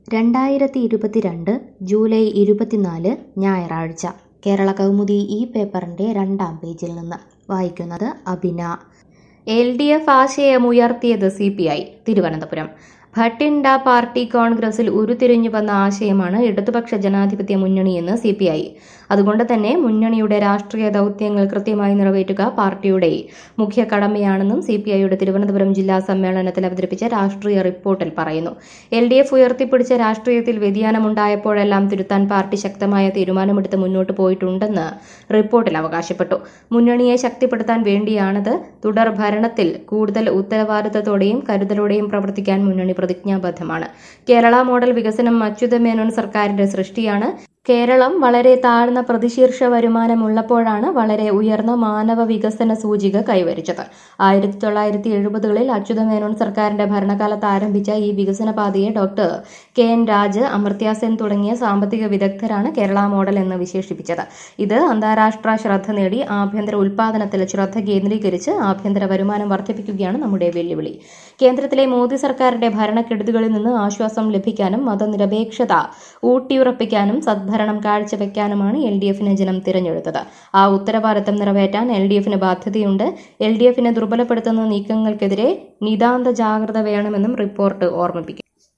രണ്ടായിരത്തി ഇരുപത്തിരണ്ട് ജൂലൈ ഇരുപത്തിനാല് ഞായറാഴ്ച കേരള കൗമുദി ഈ പേപ്പറിൻ്റെ രണ്ടാം പേജിൽ നിന്ന് വായിക്കുന്നത് അബിന എൽ ഡി എഫ് ആശയമുയർത്തിയത് C P I Thiruvananthapuram Bathinda party കോൺഗ്രസിൽ ഉരുത്തിരിഞ്ഞു വന്ന ആശയമാണ് ഇടതുപക്ഷ ജനാധിപത്യ മുന്നണിയെന്ന് സി പി ഐ അതുകൊണ്ട് തന്നെ മുന്നണിയുടെ രാഷ്ട്രീയ ദൗത്യങ്ങൾ കൃത്യമായി നിറവേറ്റുക പാർട്ടിയുടെ മുഖ്യ കടമയാണെന്നും സി പി ഐയുടെ തിരുവനന്തപുരം ജില്ലാ സമ്മേളനത്തിൽ അവതരിപ്പിച്ച രാഷ്ട്രീയ റിപ്പോർട്ടിൽ പറയുന്നു എൽ ഡി എഫ് ഉയർത്തിപ്പിടിച്ച രാഷ്ട്രീയത്തിൽ വ്യതിയാനമുണ്ടായപ്പോഴെല്ലാം തിരുത്താൻ പാർട്ടി ശക്തമായ തീരുമാനമെടുത്ത് മുന്നോട്ട് പോയിട്ടുണ്ടെന്ന് റിപ്പോർട്ടിൽ അവകാശപ്പെട്ടു മുന്നണിയെ ശക്തിപ്പെടുത്താൻ വേണ്ടിയാണത് തുടർ ഭരണത്തിൽ കൂടുതൽ ഉത്തരവാദിത്തത്തോടെയും കരുതലോടെയും പ്രവർത്തിക്കാൻ മുന്നണി പ്രതിജ്ഞാബദ്ധമാണ് കേരള മോഡൽ വികസനം അച്യുതമേനോൻ സർക്കാരിന്റെ സൃഷ്ടിയാണ് കേരളം വളരെ താഴ്ന്ന പ്രതിശീർഷ വരുമാനമുള്ളപ്പോഴാണ് വളരെ ഉയർന്ന മാനവ വികസന സൂചിക കൈവരിച്ചത് ആയിരത്തി തൊള്ളായിരത്തി എഴുപതുകളിൽ അച്യുതമേനോൻ സർക്കാരിന്റെ ഭരണകാലത്ത് ആരംഭിച്ച ഈ വികസന പാതയെ doctor K N Raj Amartya Sen തുടങ്ങിയ സാമ്പത്തിക വിദഗ്ധരാണ് കേരള മോഡൽ എന്ന് വിശേഷിപ്പിച്ചത് ഇത് അന്താരാഷ്ട്ര ശ്രദ്ധ നേടി ആഭ്യന്തര ഉൽപാദനത്തിൽ ശ്രദ്ധ കേന്ദ്രീകരിച്ച് ആഭ്യന്തര വരുമാനം വർദ്ധിപ്പിക്കുകയാണ് നമ്മുടെ വെല്ലുവിളി കേന്ദ്രത്തിലെ മോദി സർക്കാരിന്റെ ഭരണക്കെടുതികളിൽ നിന്ന് ആശ്വാസം ലഭിക്കാനും മതനിരപേക്ഷത ഊട്ടിയുറപ്പിക്കാനും സദ്ഭരണം കാഴ്ചവെക്കാനുമാണ് എൽ ഡി എഫിനെ ജനം തിരഞ്ഞെടുത്തത് ആ ഉത്തരവാദിത്തം നിറവേറ്റാൻ എൽ ഡി എഫിന് ബാധ്യതയുണ്ട് എൽ ഡി എഫിനെ ദുർബലപ്പെടുത്തുന്ന നീക്കങ്ങൾക്കെതിരെ നിതാന്ത ജാഗ്രത വേണമെന്നും റിപ്പോർട്ട് ഓർമ്മിപ്പിക്കും